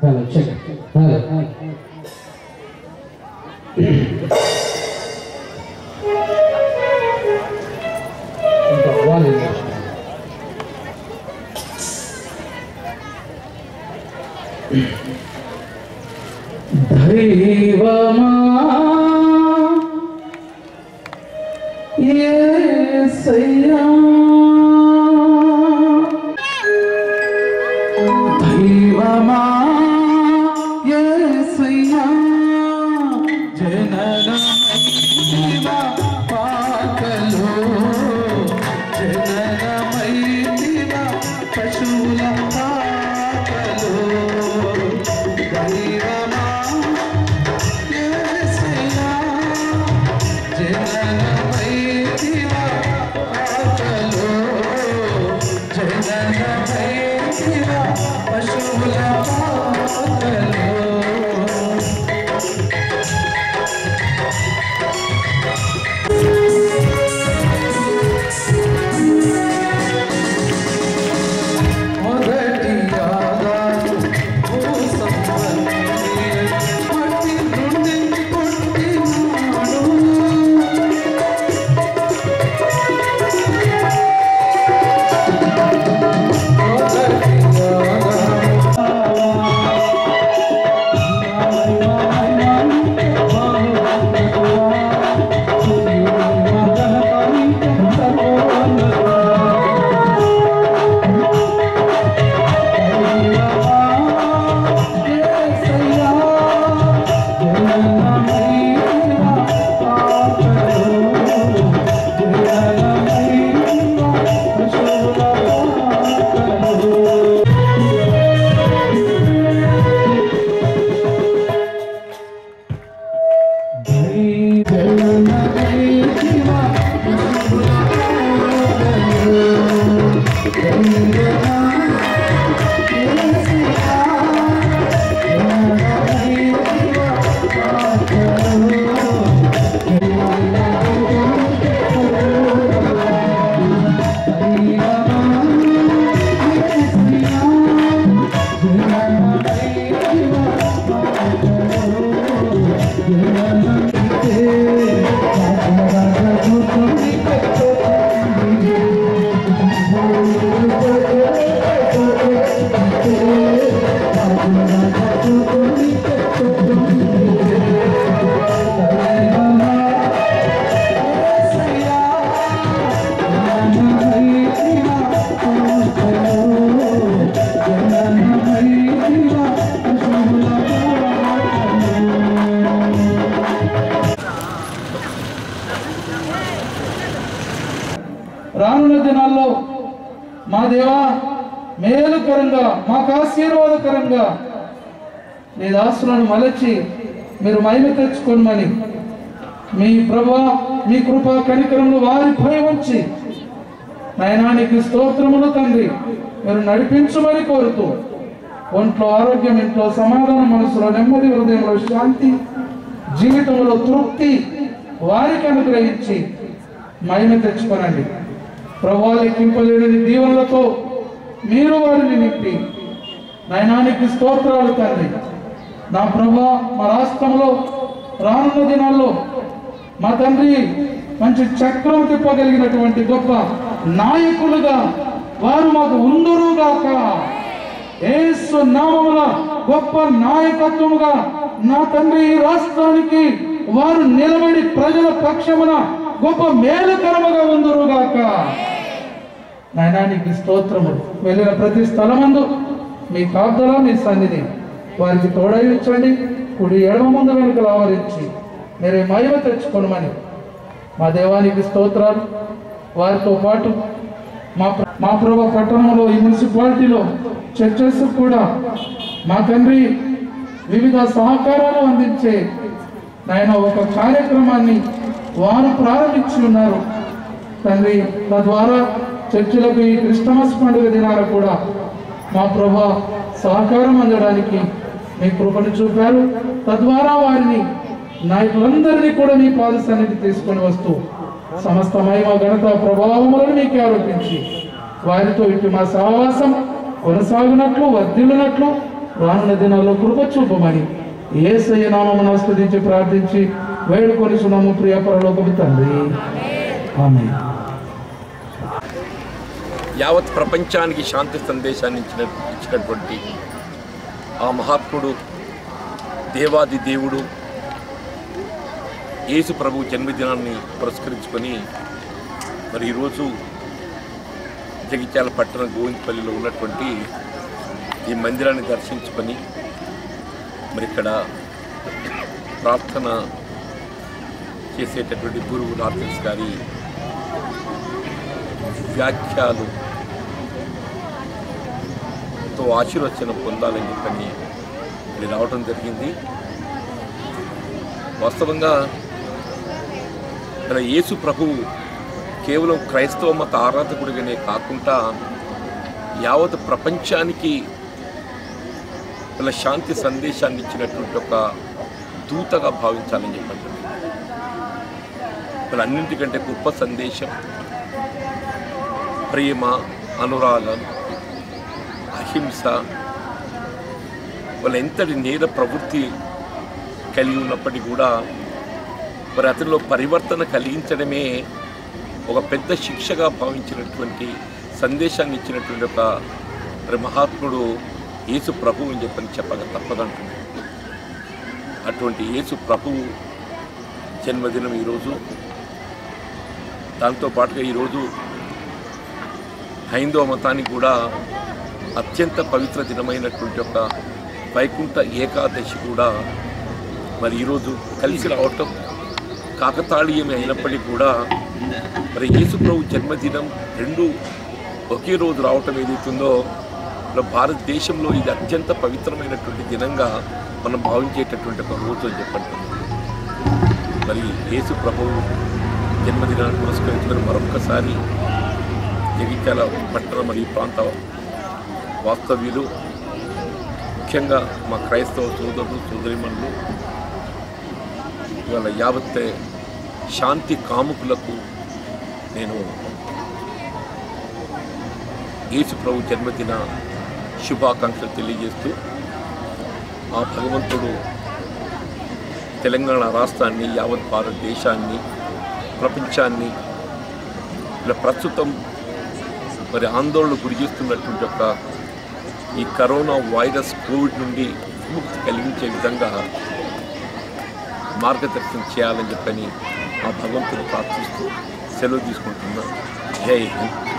Hello check hello ఇంకా volume చేసిన. దైవమా యేసయ్యా దైవమా యేసయ్యా జననమైతివ పాకలో జననమైతివ పశువుల పాకలో దైవమా యేసయ్యా జననమైతివ పాకలో జననమైతివ పశువుల పాకలో మొదటి ఆదాము భూసంబంధి మట్టి నుండి పుట్టినాడు. మొదటి రానున్న దినాల్లో మా దేవా మేలుకరంగా మాకు ఆశీర్వాదకరంగా నీ దాసులను మలచి మీరు మహిమ తెచ్చుకోమని మీ ప్రభా మీ కృపా కనికరములు వారిపై ఉంచి నయనానికి స్తోత్రములు తండ్రి మీరు నడిపించమని కోరుతూ ఒంట్లో ఆరోగ్యం ఇంట్లో సమాధానం మనసులో నెమ్మది హృదయంలో శాంతి జీవితంలో తృప్తి వారికి అనుగ్రహించి మహిమ తెచ్చుకోనండి ప్రభా లెక్కింపలేని దీవెనలతో మీరు వారిని నింపి నయనానికి స్తోత్రాలు తండ్రి నా ప్రభా మా రాష్ట్రంలో రానున్న దినాల్లో మా తండ్రి మంచి చక్రం తిప్పగలిగినటువంటి గొప్ప నాయకులుగా వారు మాకు ఉందురుగాక యేసు నామముల గొప్ప నాయకత్వముగా నా తండ్రి ఈ రాష్ట్రానికి వారు నిలబడి ప్రజల పక్షమున గొప్ప మేలుకరముగా ఉందురుగాక నాయనానికి స్తోత్రములు వెళ్ళిన ప్రతి స్థలమందు మీ కాపుదల మీ సన్నిధి వారికి తోడయించండి కుడి ఎడమ ముందు వెనుకలు ఆవరించి మీరే మహిమ తెచ్చుకోనమని మా దేవానికి స్తోత్రాలు వారితో పాటు మా ప్ర- మా ప్రభు పట్టణంలో ఈ మున్సిపాలిటీలో చర్చెస్ కూడా మా తండ్రి వివిధ సహకారాలు అందించే నాయన ఒక కార్యక్రమాన్ని వారు ప్రారంభించి ఉన్నారు తండ్రి తద్వారా చర్చిలకు ఈ క్రిస్టమస్ పండుగ దినాన కూడా మా ప్రభా సహకారం అందడానికి మీ కృపను చూపారు తద్వారా వారిని నాయకులందరినీ కూడా మీ పాద సన్నిధి తీసుకొని వస్తూ సమస్త మహిమ ఘనత ప్రభావములను మీకే ఆరోపించి వారితో ఇటు మా సహవాసం కొనసాగునట్లు వర్ధిల్లునట్లు రానున్న దినాల్లో కృప చూపమని ఏసయ్య నామమును ఆస్వాదించి ప్రార్థించి వేడుకొని సునము ప్రియ పరలోకపు తండ్రి ఆమె యావత్ ప్రపంచానికి శాంతి సందేశాన్ని ఇచ్చిన ఇచ్చినటువంటి ఆ మహాత్ముడు దేవాది దేవుడు యేసు ప్రభు జన్మదినాన్ని పురస్కరించుకొని మరి ఈరోజు జగిత్యాల పట్టణ గోవిందపల్లిలో ఉన్నటువంటి ఈ మందిరాన్ని దర్శించుకొని మరి ఇక్కడ ప్రార్థన చేసేటటువంటి గురువు నార్తన్స్ గారి వ్యాఖ్యలు తో ఆశీర్వచనం పొందాలని చెప్పని ఇక్కడ రావడం జరిగింది వాస్తవంగా మన యేసు ప్రభువు కేవలం క్రైస్తవ మత ఆరాధకుడిగానే కాకుండా యావత్ ప్రపంచానికి ఇలా శాంతి సందేశాన్ని ఇచ్చినటువంటి ఒక దూతగా భావించాలని చెప్పండి ఇలా అన్నింటికంటే గొప్ప సందేశం ప్రేమ అనురాగం అహింస వాళ్ళ ఎంతటి నేర ప్రవృత్తి కలిగి ఉన్నప్పటికీ కూడా మరి అతనిలో పరివర్తన కలిగించడమే ఒక పెద్ద శిక్షగా భావించినటువంటి సందేశాన్ని ఇచ్చినటువంటి ఒక మరి మహాత్ముడు యేసు ప్రభువు అని చెప్పని చెప్పక తప్పదంటున్నాడు అటువంటి యేసు ప్రభువు జన్మదినం ఈరోజు దాంతో పాటుగా ఈరోజు హైందవ మతానికి కూడా అత్యంత పవిత్ర దినమైనటువంటి ఒక వైకుంఠ ఏకాదశి కూడా మరి ఈరోజు కలిసి రావటం కాకతాళీయమే అయినప్పటికీ కూడా మరి యేసుప్రభు జన్మదినం రెండు ఒకే రోజు రావటం ఏదైతుందో మన భారతదేశంలో ఇది అత్యంత పవిత్రమైనటువంటి దినంగా మనం భావించేటటువంటి ఒక రోజు అని చెప్పండి మరి యేసు ప్రభువు జన్మదినాన్ని పురస్కరించుకొని మరొక్కసారి జగిత్యాల పట్టణ మరియు ప్రాంత వాస్తవ్యులు ముఖ్యంగా మా క్రైస్తవ సోదరులు సోదరిమణులు ఇవాళ యావత్ శాంతి కాముకులకు నేను యేసు ప్రభు జన్మదిన శుభాకాంక్షలు తెలియజేస్తూ ఆ భగవంతుడు తెలంగాణ రాష్ట్రాన్ని యావత్ భారతదేశాన్ని ప్రపంచాన్ని ఇలా ప్రస్తుతం మరి ఆందోళన గురి చేస్తున్నటువంటి ఒక ఈ కరోనా వైరస్ కోవిడ్ నుండి విముక్తి కలిగించే విధంగా మార్గదర్శనం చేయాలని చెప్పని ఆ భగవంతుని ప్రార్థిస్తూ సెలవు తీసుకుంటున్నా జై హింద్